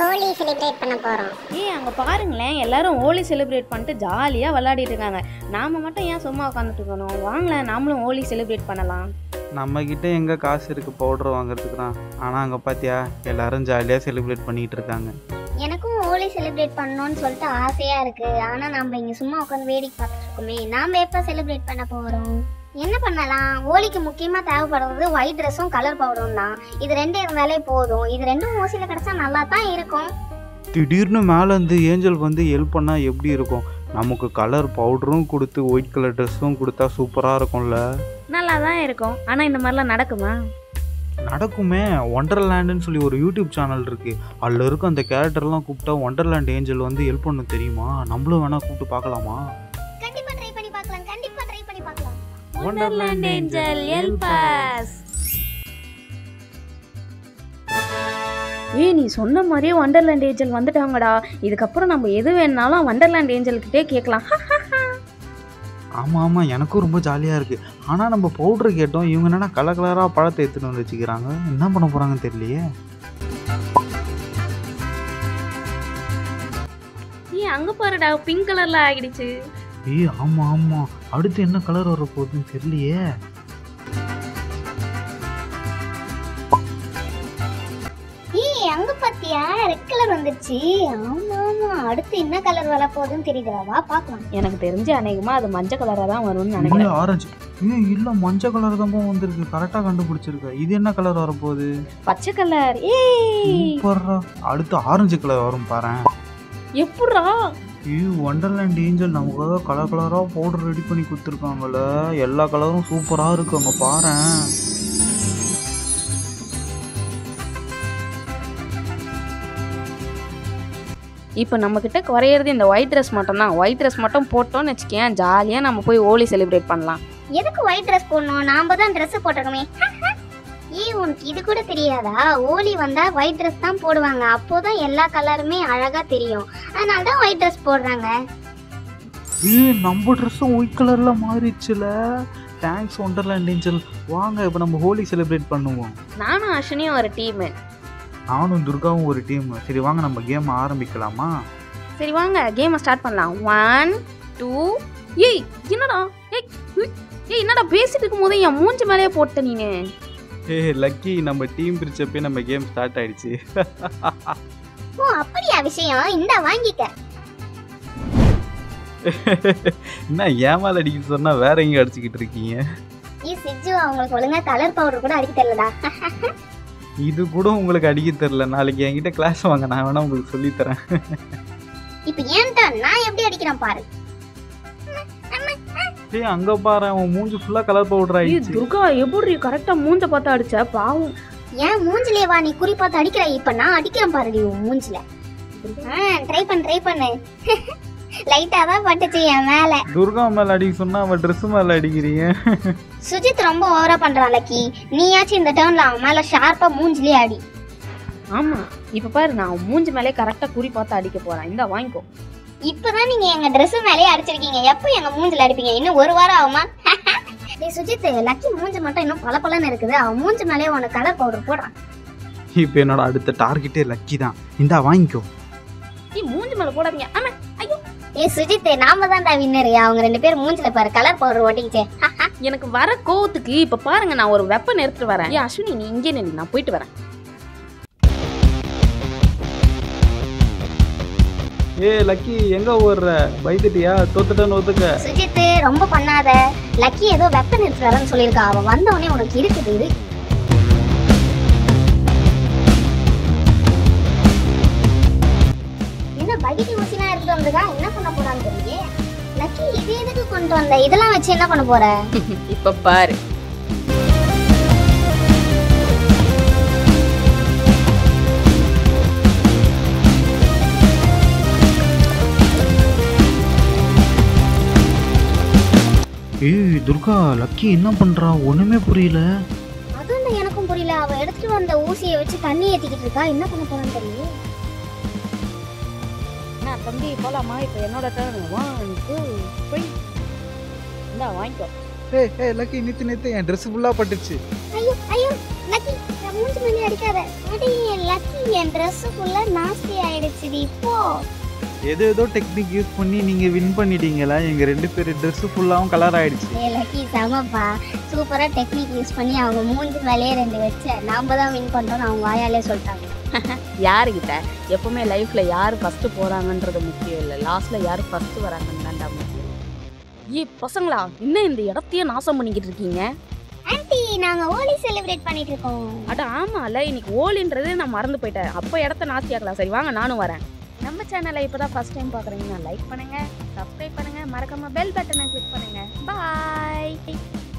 Holi celebrate பண்ண போறோம் ஏய் அங்கே பாருங்களேன் எல்லாரும் ஹோலி செலிப்ரேட் பண்ணிட்டு ஜாலியாக விளையாடிட்டு இருக்காங்க நாம மட்டும் ஏன் சும்மா உட்காந்துட்டு இருக்கணும் வாங்களேன் நாமளும் ஹோலி செலிப்ரேட் பண்ணலாம் நம்மக்கிட்ட எங்கே காசு இருக்குது பவுடர் வாங்குறதுக்கு தான் ஆனால் அங்கே பார்த்தியா எல்லாரும் ஜாலியாக செலிப்ரேட் பண்ணிகிட்டு இருக்காங்க எனக்கும் ஹோலி செலிப்ரேட் பண்ணணும்னு சொல்லிட்டு ஆசையா இருக்கு ஆனா நம்ம இங்க சும்மா உட்காந்து வேடிக்கை பார்த்துட்டு இருக்கோமே நாம எப்ப செலிப்ரேட் பண்ண போறோம் என்ன பண்ணலாம் ஹோலிக்கு முக்கியமா தேவைப்படுறது ஒயிட் ட்ரெஸ்ஸும் கலர் பவுடரும் தான் இது ரெண்டு இருந்தாலே போதும் இது ரெண்டும் ஓசியில கிடைச்சா நல்லா தான் இருக்கும் திடீர்னு மேலேருந்து ஏஞ்சல் வந்து ஹெல்ப் பண்ணால் எப்படி இருக்கும் நமக்கு கலர் பவுடரும் கொடுத்து ஒயிட் கலர் ட்ரெஸ்ஸும் கொடுத்தா சூப்பராக இருக்கும்ல நல்லா தான் இருக்கும் ஆனால் இந்த மாதிரிலாம் நடக்குமா நடக்குமே ஒண்டர்லேண்டுன்னு சொல்லி ஒரு யூடியூப் சேனல் இருக்குது அதில் இருக்க அந்த கேரக்டர்லாம் கூப்பிட்டா ஒண்டர்லேண்ட் ஏஞ்சல் வந்து ஹெல்ப் பண்ணும் தெரியுமா நம்மளும் வேணால் கூப்பிட்டு பார்க்கலாமா கண்டிப்பா ட்ரை பண்ணி பார்க்கலாம் கண்டிப்பா ட்ரை பண்ணி பார்க்கலாம் Wonderland Angel, help us. ஏய் நீ சொன்ன மாதிரியே வண்டர்லேண்ட் ஏஞ்சல் வந்துட்டாங்கடா இதுக்கப்புறம் நம்ம எது வேணாலும் வண்டர்லேண்ட் ஏஞ்சல்கிட்டே கேட்கலாம் ஆமாம் ஆமாம் எனக்கும் ரொம்ப ஜாலியாக இருக்குது ஆனால் நம்ம பவுடர் கேட்டோம் இவங்க என்னன்னா கலர் கலராக பழத்தை எடுத்துகிட்டு வந்து வச்சுக்கிறாங்க என்ன பண்ண போகிறாங்கன்னு தெரியலையே ஏய் அங்கே பாருடா பிங்க் கலரில் ஆகிடுச்சு ஏய் ஆமாம் ஆமாம் அடுத்து என்ன கலர் வர போகுதுன்னு தெரியலையே ஏய் அங்க பாத்தியா ரெட் கலர் வந்துருச்சு ஆமா ஆமா அடுத்து என்ன கலர் வர போகுதுன்னு தெரியுதா வா பார்க்கலாம் எனக்கு தெரிஞ்சு அநேகமாக அது மஞ்சள் கலராக தான் வரும்னு இல்லை நினைக்கிறேன் ஆரஞ்சு ஏய் இல்லை மஞ்சள் கலர் தான் வந்திருக்கு கரெக்டாக கண்டுபிடிச்சிருக்க இது என்ன கலர் வர போகுது பச்சை கலர் ஏய் சூப்பர்ரா அடுத்து ஆரஞ்சு கலர் வரும் பாரு எப்பட்றா ஐயோ ஒண்டர்லேண்ட் ஏஞ்சல் நமக்காக கலர் கலராக பவுடர் ரெடி பண்ணி கொடுத்துருக்காங்கல்ல எல்லா கலரும் சூப்பராக இருக்கு அங்கே பாரேன் இப்போ நம்மக்கிட்ட குறையிறது இந்த ஒயிட் ட்ரெஸ் மட்டும் தான் ஒயிட் ட்ரெஸ் மட்டும் போட்டோம்னு வச்சுக்கேன் ஜாலியாக நம்ம போய் ஹோலி செலிப்ரேட் பண்ணலாம் எதுக்கு ஒயிட் ட்ரெஸ் போடணும் நாம தான் ட்ரெஸ் போட்டிருக்கோமே ஏய் உனக்கு இது கூட தெரியாதா ஹோலி வந்தா ஒயிட் ட்ரெஸ் தான் போடுவாங்க அப்போதான் எல்லா கலருமே அழகா தெரியும் அதனால தான் ஒயிட் ட்ரெஸ் போடுறாங்க ஏய் நம்ம ட்ரெஸ்ஸும் ஒயிட் கலரில் மாறிடுச்சுல தேங்க்ஸ் ஒண்டர்லேண்ட் ஏஞ்சல் வாங்க இப்போ நம்ம ஹோலி செலிப்ரேட் பண்ணுவோம் நானும் அஸ்வினியும் ஒரு டீமு நானும் துர்காவும் ஒரு டீம் சரி வாங்க நம்ம கேம் ஆரம்பிக்கலாமா சரி வாங்க கேமை ஸ்டார்ட் பண்ணலாம் ஒன் டூ ஏய் என்னடா ஏய் உய், ஏய் என்னடா பேசிட்டு இருக்கும் போதே என் மூஞ்சி மேலேயே போட்ட நீனு ஏ லக்கி நம்ம டீம் பிரிச்சப்பே நம்ம கேம் ஸ்டார்ட் ஆயிடுச்சு ஓ அப்படியா விஷயம் இந்த வாங்கிக்க என்ன ஏமால் அடிக்க சொன்னா வேற எங்க அடிச்சுக்கிட்டு இருக்கீங்க ஏய் சிஜு அவங்களுக்கு ஒழுங்கா கலர் பவுடர் கூட அடிக்க தெரியலடா இது கூட உங்களுக்கு அடிக்க தெரியல நாளைக்கு என்கிட்ட கிளாஸ் வாங்க நான் வேணா உங்களுக்கு சொல்லித் தரேன் இப்போ ஏன்டா நான் எப்படி அடிக்கிறேன் பாரு ஏய் அங்க பாரு அவன் மூஞ்சி ஃபுல்லா கலர் பவுடர் ஏய் ஆயிடுச்சு துர்கா எப்படி கரெக்டா மூஞ்ச பார்த்து அடிச்ச பாவம் ஏன் மூஞ்சிலே வா நீ குறி பார்த்து அடிக்கிற இப்ப நான் அடிக்கிறேன் பாருடி உன் மூஞ்சில ட்ரை பண்ணு ட்ரை பண்ணு லைட்டா தான் பட்டுச்சு என் மேல துர்கா மேல அடிக்க சொன்னா அவன் ட்ரெஸ் மேல அடிக்கிறீங்க சுஜித் ரொம்ப ஓவரா பண்றான் லக்கி நீயாச்சும் இந்த டேர்ன்ல அவன் மேல ஷார்ப்பா மூஞ்சிலே அடி ஆமா இப்ப பாரு நான் உன் மூஞ்சி மேலே கரெக்டா குறி பார்த்து அடிக்க போறேன் இந்த வாங்கிக்கோ இப்பதான் நீங்க எங்க Dress மேலயே அடிச்சிருக்கீங்க எப்போ எங்க மூஞ்சில அடிப்பீங்க இன்னும் ஒரு வாரம் ஆகுமா டேய் சுஜித் லக்கி மூஞ்சி மட்டும் இன்னும் பளபளன்னு இருக்குது அவன் மூஞ்சி மேலயே உனக்கு கலர் பவுடர் போடுறான் இப்போ என்னோட அடுத்த டார்கெட்டே லக்கி தான் இந்தா வாங்கிக்கோ ஏய் மூஞ்சி மேல போடாதீங்க ஆமா ஐயோ ஏய் சுஜித் நாம தான்டா வின்னர் அவங்க ரெண்டு பேரும் மூஞ்சில பாரு கலர் பவுடர் ஒட்டிக்கிச்சே எனக்கு வர கோவத்துக்கு இப்ப பாருங்க நான் ஒரு வெப்பன் எடுத்துட்டு வரேன் ஏய் அஸ்வினி நீ இங்கே நில்லு நான் போயிட்டு வரேன் ஏ லக்கி எங்க ஓடுற பயந்துட்டியா தோத்துட்டேன்னு ஒத்துக்க சுஜித் ரொம்ப பண்ணாத லக்கி ஏதோ வெப்பன் எடுத்து வரேன்னு சொல்லியிருக்கா அவன் வந்த உடனே உனக்கு இருக்குது இது என்ன பகிட்டி ஊசிலாம் எடுத்து வந்திருக்கா என்ன பண்ண போறான்னு தெரியல லக்கி இது எதுக்கு கொண்டு வந்த இதெல்லாம் வச்சு என்ன பண்ண போற இப்ப பாரு ஏய் துர்கா லக்கி என்ன பண்றா ஒண்ணுமே புரியல அதுவும் எனக்கும் புரியல அவ எடுத்துட்டு வந்த ஊசியை வச்சு தண்ணி ஏத்திக்கிட்டு இருக்கா என்ன பண்ண போறான்னு தெரியல என்ன தம்பி போலாமா இப்போ என்னோட டர்ன் ஒன் டூ த்ரீ இந்தா வாங்கிக்கோ ஏய் ஏய் லக்கி நித்து நித்து என் ட்ரெஸ் ஃபுல்லா பட்டுச்சு ஐயோ ஐயோ லக்கி என் மூஞ்சி மேலே அடிக்காத அடி லக்கி என் ட்ரெஸ் ஃபுல்லா நாஸ்தி ஆயிடுச்சுடி போ ஏதோ ஏதோ டெக்னிக் யூஸ் பண்ணி நீங்கள் வின் பண்ணிட்டீங்களா எங்கள் ரெண்டு பேர் ட்ரெஸ்ஸு ஃபுல்லாகவும் கலர் ஆயிடுச்சு ஏ லக்கி செமப்பா சூப்பரா டெக்னிக் யூஸ் பண்ணி அவங்க மூஞ்சி மேலேயே ரெண்டு வச்ச நாம தான் வின் பண்றோம்னு அவங்க வாயாலே சொல்லிட்டாங்க யாருக்கிட்ட எப்பவுமே லைஃப்ல யார் ஃபர்ஸ்ட் போறாங்கன்றது முக்கியம் இல்லை லாஸ்ட்ல யார் ஃபர்ஸ்ட் வராங்கன்னு தான்டா முக்கியம் ஏய் பசங்களா என்ன இந்த இடத்தையே நாசம் பண்ணிக்கிட்டு இருக்கீங்க ஆன்ட்டி நாங்க ஹோலி செலிப்ரேட் பண்ணிட்டு இருக்கோம் அட ஆமால இன்னைக்கு ஓலின்றது நான் மறந்து போயிட்டேன் அப்போ இடத்த நாஸ்தியாக்கலாம் சரி வாங்க நானும் வரேன் நம்ம சேனலை இப்போதான் ஃபர்ஸ்ட் டைம் பார்க்குறீங்கன்னா லைக் பண்ணுங்க சப்ஸ்கிரைப் பண்ணுங்க மறக்காம பெல் பட்டனை கிளிக் பண்ணுங்க பாய்